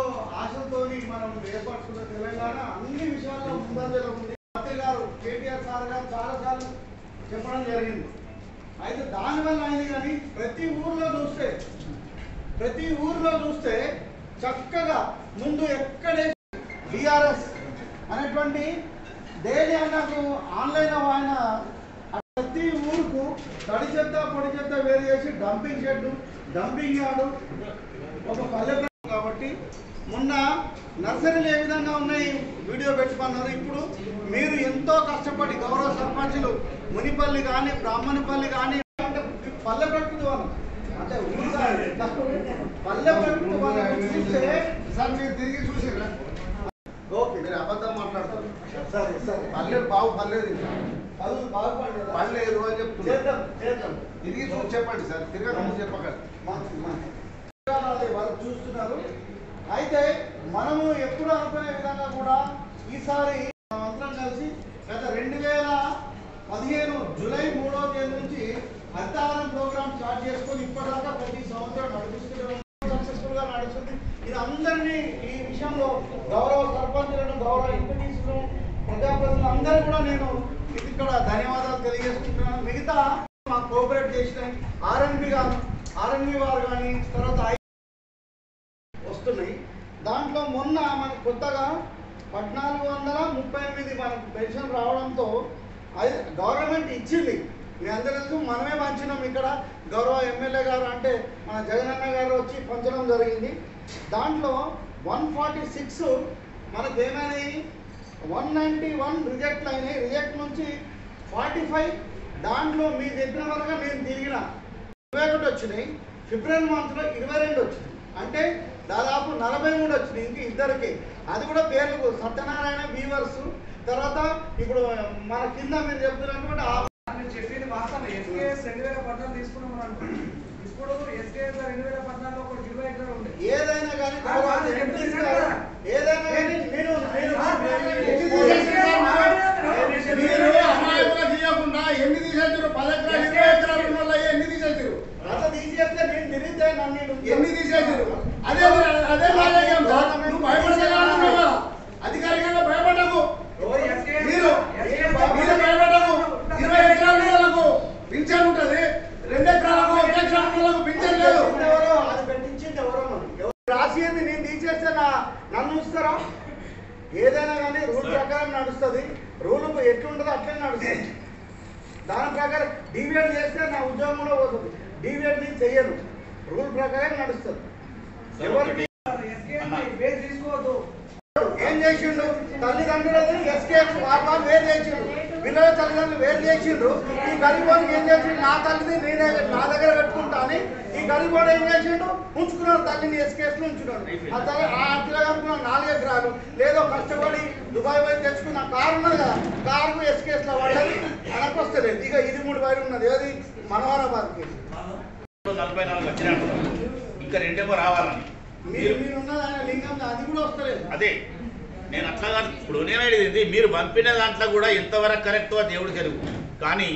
ఆశతోని మనం ఏర్పరచుకున్న తెలంగాణ అన్ని విషయాల్లో ముందంజలో ఉంది మంత్రి గారు కేటీఆర్ సార్ గారు చాలా సార్లు చెప్పడం జరిగింది అయితే దానివల్ల అయింది కానీ ప్రతి ఊర్లో చూస్తే ప్రతి ఊర్లో చూస్తే చక్కగా ముందు ఎక్కడే డిఆర్ఎస్ అనేటువంటి డైలీ నాకు ఆన్లైన్ ఆయన ప్రతి ఊరుకు తడి చెత్త పొడి చెత్త వేరు చేసి డంపింగ్ షెడ్ డంపింగ్ యార్డు ఒక పల్లె ప్ర- కాబట్టి మొన్న నర్సరీలు ఏ విధంగా ఉన్నాయి వీడియో పెట్టుకున్నారు ఇప్పుడు మీరు ఎంతో కష్టపడి గౌరవ సర్పంచులు మునిపల్లి కానీ బ్రాహ్మణపల్లి కానీ అంటే పల్లె ప్రకృతి వాళ్ళు అంటే ఊరు కాదు. పల్లె ప్రకృతి వాళ్ళని చూస్తే సార్ మీరు తిరిగి చూసిరా ఓకే మీరు అబద్ధం మాట్లాడతారు సరే సరే పర్లేదు బాగు పర్లేదు పళ్ళు బాగుపడలేదు పర్లేదు అని చెప్తున్నారు చేద్దాం చేద్దాం తిరిగి చూసి చెప్పండి సార్ తిరగక ముందు చెప్పకండి మంచిది, మంచిది. అది వాళ్ళు చూస్తున్నారు అయితే మనము ఎప్పుడు అనుకునే విధంగా కూడా ఈసారి అందరం కలిసి గత రెండు వేల పదిహేను జూలై మూడో తేదీ నుంచి హరితహారం ప్రోగ్రామ్ స్టార్ట్ చేసుకొని ఇప్పటిదాకా ప్రతి సంవత్సరం నడిపిస్తూనే సక్సెస్ఫుల్ గా నడుస్తుంది ఇది అందరినీ ఈ విషయంలో గౌరవ సర్పంచులను గౌరవ ఎంపీటీసులను ప్రజాప్రతినిధులు అందరూ కూడా నేను ఇక్కడ ధన్యవాదాలు తెలియజేసుకుంటున్నాను మిగతా మాకు కోఆపరేట్ చేసిన ఆర్ఎన్బి గారు ఆర్ఎన్బి వారు కానీ తర్వాత ఐ వస్తున్నాయి దాంట్లో మొన్న మనకు కొత్తగా పద్నాలుగు వందల ముప్పై ఎనిమిది మనకు పెన్షన్ రావడంతో అది గవర్నమెంట్ ఇచ్చింది మీ అందరూ తెలుసు మనమే పంచినాం ఇక్కడ గౌరవ ఎమ్మెల్యే గారు అంటే మన జగనన్న గారు వచ్చి పంచడం జరిగింది దాంట్లో వన్ ఫార్టీ సిక్స్ మనకు ఏమైనాయి వన్ నైంటీ వన్ రిజెక్ట్లు అయినాయి రిజెక్ట్ నుంచి ఫార్టీ ఫైవ్ దాంట్లో మీరు చెప్పిన వరకు నేను తిరిగిన ఇరవై ఒకటి వచ్చినాయి ఫిబ్రవరి మంత్లో ఇరవై రెండు వచ్చినాయి అంటే దాదాపు నలభై మూడు వచ్చినాయి ఇంక ఇద్దరికి అది కూడా పేర్లు సత్యనారాయణ వీవర్స్ తర్వాత ఇప్పుడు మన కింద మీరు చెప్తున్నటువంటి ఆ మీరు చెప్పింది వాస్తవం ఎస్కేఎస్ రెండు వేల పద్నాలుగు తీసుకున్నాం అని అంటున్నాం. ఇప్పుడు ఎస్కేఎస్ రెండు వేల పద్నాలుగులో ఒక జిల్లా ఎక్కడ ఉండే ఏదైనా కానీ ఆ, వాళ్ళు ఎంపీస్ చెప్తున్నారు గారు, కదా. ఏదైనా కానీ నేను నేను మీరు అమాయకులు తీయకుండా ఎన్ని తీసేసారు పది ఎకరాలు ఇరవై ఎకరాలు ఉన్న వాళ్ళు ఎన్ని తీసేసారు అంత తీసేస్తే నేను తిరిగితే నన్ను నేను- ఎన్ని తీసేసారు అదే అదే రాజకీయం సార్ నువ్వు భయపడగలరా అధికారికంగా భయపడకు ఎవరు SKS మీరు SKS మీరు భయపడకు ఇరవై ఎకరాల వాళ్ళకు పింఛన్ ఉంటది రెండు ఎకరాలకు ఒక ఎకరాల వాళ్ళకు పింఛన్ లేదు పెట్టింది ఎవరో అది పెట్టించింది ఎవరో మరి ఎవరు రాసేది నేను తీసేస్తే నా నన్ను ఉంచుతారా ఏదైనా కానీ రూల్ ప్రకారం నడుస్తుంది రూల్ ఎట్లుంటుందో అట్లే నడుస్తుంది దాని ప్రకారం డివియేట్ చేస్తే నా ఉద్యోగం కూడా పోతుంది డివియేట్ నేను చెయ్యను రూల్ ప్రకారం నడుస్తుంది ఎవరికి ఎస్కేఎస్ బేస్ తీసుకోవద్దు ఏం చేసిండు తల్లిదండ్రులని ఎస్కేఎస్ పాప వేరు చేసిండు పిల్లల తల్లిదండ్రులు వేరు చేసిండు ఈ గరీబోడికి ఏం చేసిండు నా తల్లిని నేనే నా దగ్గర పెట్టుకుంటా అని ఈ గరీబోడు ఏం చేసిండు ఉంచుకున్నాడు తల్లిని ఎస్కేఎస్ లో ఉంచుకున్నాడు ఆ తల్లి ఆ పిల్లగాడుకున్న నాలుగు ఎకరాలు లేదో కష్టపడి దుబాయ్ పోయి తెచ్చుకున్న కారు ఉన్నది కదా కారు ఎస్కేఎస్ లో పడ్డది అనకొస్తలేదు ఇక ఇది మూడు బయట ఉన్నది ఏది మనోహరాబాద్కి నలభై నాలుగు వచ్చినట్టు ఇంకా రెండేమో రావాలని మీరు మీరు ఉన్నది ఆయన లింగం అది కూడా వస్తలేదు అదే నేను అట్లా కాదు ఇప్పుడు నేను అడిగింది మీరు పంపిన దాంట్లో కూడా ఎంతవరకు కరెక్టో దేవుడు తెలుగు కానీ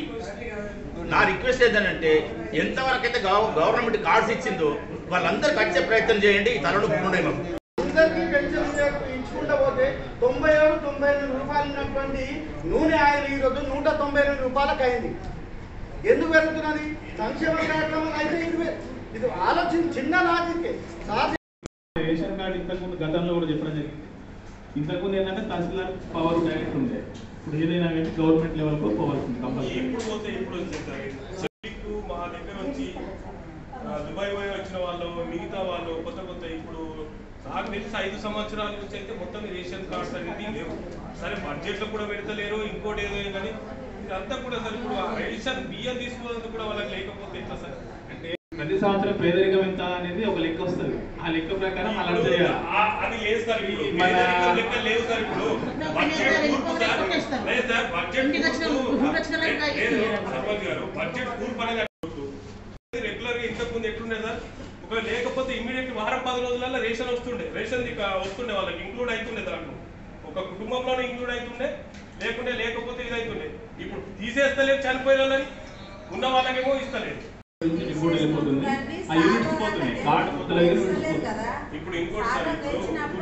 నా రిక్వెస్ట్ ఏంటంటే ఎంతవరకు అయితే గవ- గవర్నమెంట్ కార్డ్స్ ఇచ్చిందో వాళ్ళందరికీ వచ్చే ప్రయత్నం చేయండి ఈ తలలు ఉండే మాకు అందరికీ పెన్షన్ ఇచ్చుకుంటా పోతే తొంభై ఏడు తొంభై ఎనిమిది రూపాయలు ఉన్నటువంటి నూనె ఆయిల్ ఈరోజు నూట తొంభై ఎనిమిది రూపాయలకు అయింది ఎందుకు పెరుగుతున్నది సంక్షేమ కార్యక్రమాలు అయితే ఇది వే- ఇది ఆలోచన చిన్న లాజిక్ సాధ్యం రేషన్ కార్డు ఇంతకుముందు గతంలో కూడా చెప్పడం జరిగింది ఇంతకుముందు ఏంటంటే తహసీల్దార్ పవర్ డైరెక్ట్ ఉండే ఇప్పుడు ఏదైనా కానీ గవర్నమెంట్ లెవెల్కు పోవాల్సింది కంపల్సరీ ఎప్పుడు పోతే ఎప్పుడు వచ్చేస్తారు మీకు మా దగ్గర వచ్చి ఆ, దుబాయ్ పోయి వచ్చిన వాళ్ళు మిగతా వాళ్ళు కొత్త కొత్త ఇప్పుడు నాకు తెలిసి ఐదు సంవత్సరాల నుంచి అయితే మొత్తం ఈ రేషన్ కార్డ్స్ అనేది లేవు సరే బడ్జెట్లో కూడా పెడతలేరు ఇంకోటి ఏదో కానీ ఇదంతా కూడా సార్ ఇప్పుడు ఆ రేషన్ బియ్యం తీసుకున్నందుకు కూడా వాళ్ళకి లేకపోతే ఎట్లా సార్ అంటే ప్రతి సంవత్సరం పేదరికం ఎంత అనేది ఒక లెక్క వస్తుంది ఆ లెక్క ప్రకారం అలా ఇప్పుడు చేయాలి ఆ- అది లేదు సార్ ఇప్పుడు మన- పేదరికం లెక్క లేవు సార్ ఇప్పుడు బడ్జెట్ కూర్పు సార్ లేదు సార్ బడ్జెట్ కూర్పు లేదు సర్పంచ్ గారు బడ్జెట్ కూర్పు అనేది రెగ్యులర్ గా ఇంతకు ముందు ఎట్లుండే సార్ ఒకవేళ లేకపోతే ఇమీడియట్ వారం పది రోజులలో రేషన్ వస్తుండే రేషన్ ఇక వస్తుండే వాళ్ళకి ఇంక్లూడ్ అవుతుండే దాంట్లో ఒక కుటుంబంలోనే ఇంక్లూడ్ అవుతుండే లేకుంటే లేకపోతే ఇది అవుతుండే ఇప్పుడు తీసేస్తలేదు చనిపోయిన వాళ్ళని ఉన్న వాళ్ళకేమో ఇస్తలేదు రిపోర్ట్ వెళ్ళిపోతుంది ఆ యూనిట్స్ పోతున్నాయి కార్డు పోతలేదు యూనిట్స్ పోతున్నాయి ఇప్పుడు ఇంకోటి సార్ ఇప్పుడు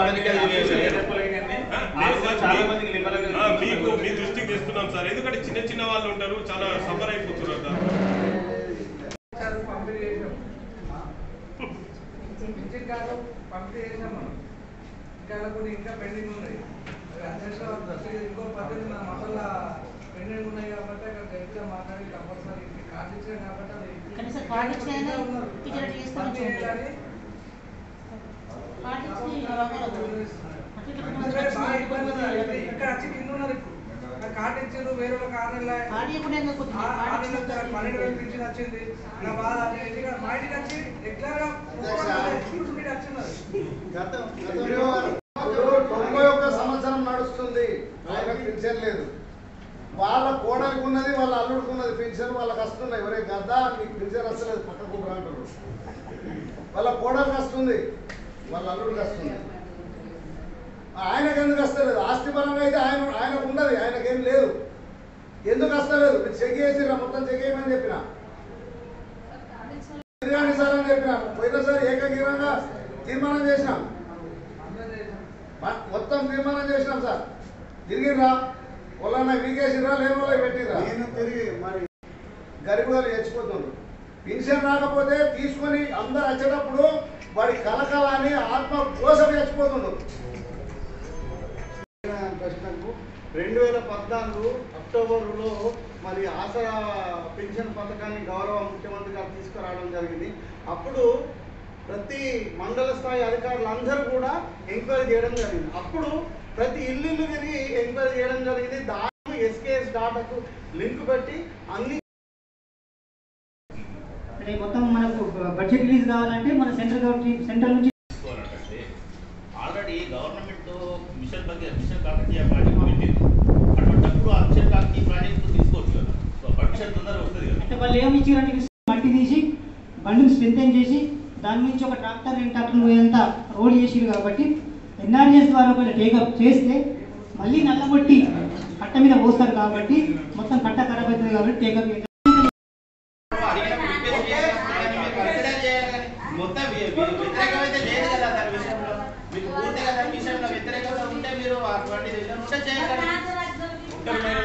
అతనికి అది వేరే- ఆ, లేదు సార్, చాలా మీ- మందికి లిబరల్ గా ఆ, మీకు మీ దృష్టికి తెస్తున్నాం సార్ ఎందుకంటే చిన్న చిన్న వాళ్ళు ఉంటారు చాలా సఫర్ అయిపోతున్నారు సార్ సార్ పంపిణీ చేసాం పింఛన్ కార్డు పంపిణీ చేసాం మనం ఇంకా కొన్ని ఇంకా పెండింగ్ ఉన్నాయి అవి అధ్యక్ష దృష్టికి ఇంకో పద్ధతి మన మసాలా పెండింగ్ ఉన్నాయి కాబట్టి అక్కడ గట్టిగా మాట్లాడి కంపల్సరీ కార్డు ఇచ్చాం కాబట్టి అది కనీసం కార్డు ఇచ్చినా ఇంకా ఉన్నారు. టికెట్ చేస్తే పంపిణీ మంచిగా చేయాలి. కార్డు ఇచ్చి ఇలా అవ్వదు. అట్లా ఇట్లా ఎందుకంటే బాగా కొంచెం ఇబ్బంది కొంచెం ఉంది. ఇక్కడ వచ్చి కింద ఉన్నారు ఇప్పుడు ఆ కార్డు ఇచ్చారు వేరే వాళ్ళ కార్డు వెళ్ళా కార్డు ఇవ్వకుండా ఇంకా కొద్దిగా ఆ- ఆ కార్డు నిన్న ఇచ్చిన పన్నెండు వేలు పింఛన్ వచ్చింది నా బాధ అది ఇది కాదు. మా ఇంటికి వచ్చి రెగ్యులర్ గా ఎగ్జిక్యూటివ్ మీటింగ్ వచ్చిన్నారు గత గతంలో ఇప్పుడు తొంభై ఒక్క సంవత్సరం నడుస్తుంది ఆయన పింఛన్ లేదు వాళ్ళ కోడలికి ఉన్నది వాళ్ళ అల్లుడికి ఉన్నది పింఛన్ వాళ్ళకి వస్తున్నాయి ఎవరే గద్దా నీకు పింఛన్ వస్తలేదు పక్కకు రా అంటారు వాళ్ళ కోడలికి వస్తుంది వాళ్ళ అల్లుడికి వస్తుంది ఆయనకు ఎందుకు వస్తలేదు ఆస్తి పరంగా అయితే ఆయన ఆయనకు ఉన్నది ఆయనకేం లేదు ఎందుకు వస్తలేదు మీరు చెక్ చేసిరా మొత్తం చెక్ చేయమని చెప్పిన తిరగండి సార్ అని చెప్పిన పోయినసారి ఏకగ్రీవంగా తీర్మానం చేసినాం అందరూ చేశారు. మ- మొత్తం తీర్మానం చేసినాం సార్ తిరిగిరా వాళ్ళన్న వీకేసిరా లేని వాళ్ళకి పెట్టిరా నేను తిరిగి మరి గరిబులు చచ్చిపోతుండ్రు పింఛన్ రాకపోతే తీసుకొని అందరు వచ్చేటప్పుడు వాడి కలకలాన్ని ఆత్మ కోసం చచ్చిపోతుండ్రు ప్రశ్నకు రెండు వేల పద్నాలుగు అక్టోబర్లో మరి ఆసరా పెన్షన్ పథకాన్ని గౌరవ ముఖ్యమంత్రి గారు తీసుకురావడం జరిగింది అప్పుడు ప్రతి మండల స్థాయి అధికారులు అందరూ కూడా ఎంక్వైరీ చేయడం జరిగింది అప్పుడు ప్రతి ఇల్లు ఇల్లు తిరిగి ఎంక్వైరీ చేయడం జరిగింది దాన్ని ఎస్కేఎస్ డాటాకు లింక్ పెట్టి అన్ని అంటే మొత్తం మనకు బడ్జెట్ రిలీజ్ కావాలంటే మన సెంట్రల్ గవర్నమెంట్ సెంట్రల్ నుంచి తీసుకోవాలంటే ఆల్రెడీ గవర్నమెంట్ మిషన్ ಬಗ್ಗೆ మిషన్ కాకతీయ ప్రాజెక్ట్ పెట్టింది అటువంటిప్పుడు ఆ మిషన్ కాకతీయ ప్రాజెక్ట్ తీసుకోవచ్చు కదా సో పర్మిషన్ తొందరగా వస్తుంది కదా అంటే వాళ్ళు ఏమి ఇచ్చారంటే మట్టి తీసి బండిని స్ట్రెంథెన్ చేసి దాని నుంచి ఒక ట్రాక్టర్ రెండు ట్రాక్టర్లు పోయేంత రోడ్ చేసిరు కాబట్టి ఎన్ఆర్ఎస్ ద్వారా ఒకవేళ టేకప్ చేస్తే మళ్ళీ నల్లబొట్టి కట్ట మీద పోస్తారు కాబట్టి మొత్తం కట్ట ఖరాబ్ అవుతుంది కాబట్టి టేకప్ అడిగినప్పుడు రిక్వెస్ట్ చేయాలి దాన్ని మీరు కన్సిడర్ చేయాలి కానీ మొత్తం వ్య- వ్య- వ్యతిరేకమైతే లేదు కదా దాని విషయంలో మీకు పూర్తిగా దాని విషయంలో వ్యతిరేకత ఉంటే మీరు అటువంటి విషయం ఉంటే చేయాలి ఒంటరి మహిళల